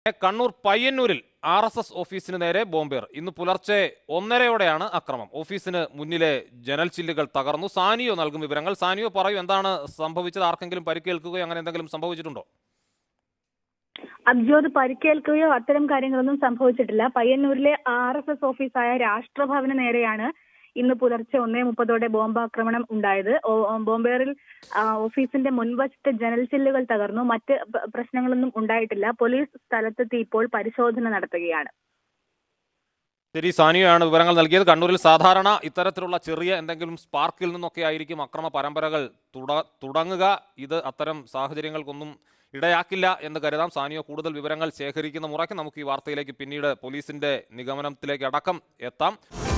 കണ്ണൂർ പയ്യന്നൂരിൽ R S S ഓഫീസിന് നേരെ ബോംബേർ ഇന്ന് പുലർച്ചെ ഒന്നരയോടെയാണ് അക്രമം ഓഫീസിന് മുന്നിലെ ജനൽ ചില്ലുകൾ തകർന്നു സാനിയോ നൽകും വിവരങ്ങൾ സാനിയോ പറയൂ എന്താണ് സംഭവിച്ചത് ആർക്കെങ്കിലും പരിക്കേൽക്കുകയോ അങ്ങനെ എന്തെങ്കിലും സംഭവിച്ചിട്ടുണ്ടോ അബ്ജോദ് പരിക്കേൽക്കുകയോ അത്തരം കാര്യങ്ങളൊന്നും സംഭവിച്ചിട്ടില്ല പയ്യന്നൂരിലെ ആർ എസ് എസ് ഓഫീസായ രാഷ്ട്രഭവന് നേരെയാണ് ഇന്ന് പുലർച്ചെ ഒന്നേ മുപ്പതോടെ ബോംബാക്രമണം ഉണ്ടായത് ഓ- ഓ- ബോംബേറിൽ ആ, ഓഫീസിന്റെ മുൻവശത്തെ ജനൽ ചില്ലുകൾ തകർന്നു മറ്റ് പ- പ്രശ്നങ്ങളൊന്നും ഉണ്ടായിട്ടില്ല പോലീസ് സ്ഥലത്തെത്തി ഇപ്പോൾ പരിശോധന നടത്തുകയാണ് ശരി സാനിയോയാണ് വിവരങ്ങൾ നൽകിയത് കണ്ണൂരിൽ സാധാരണ ഇത്തരത്തിലുള്ള ചെറിയ എന്തെങ്കിലും സ്പാർക്കിൽ നിന്നൊക്കെ ആയിരിക്കും അക്രമ പരമ്പരകൾ തുട തുടങ്ങുക ഇത് അത്തരം സാഹചര്യങ്ങൾക്കൊന്നും ഇടയാക്കില്ല എന്ന് കരുതാം സാനിയോ കൂടുതൽ വിവരങ്ങൾ ശേഖരിക്കുന്ന മുറയ്ക്ക് നമുക്ക് ഈ വാർത്തയിലേക്ക് പിന്നീട് പോലീസിന്റെ നിഗമനത്തിലേക്ക് അടക്കം എത്താം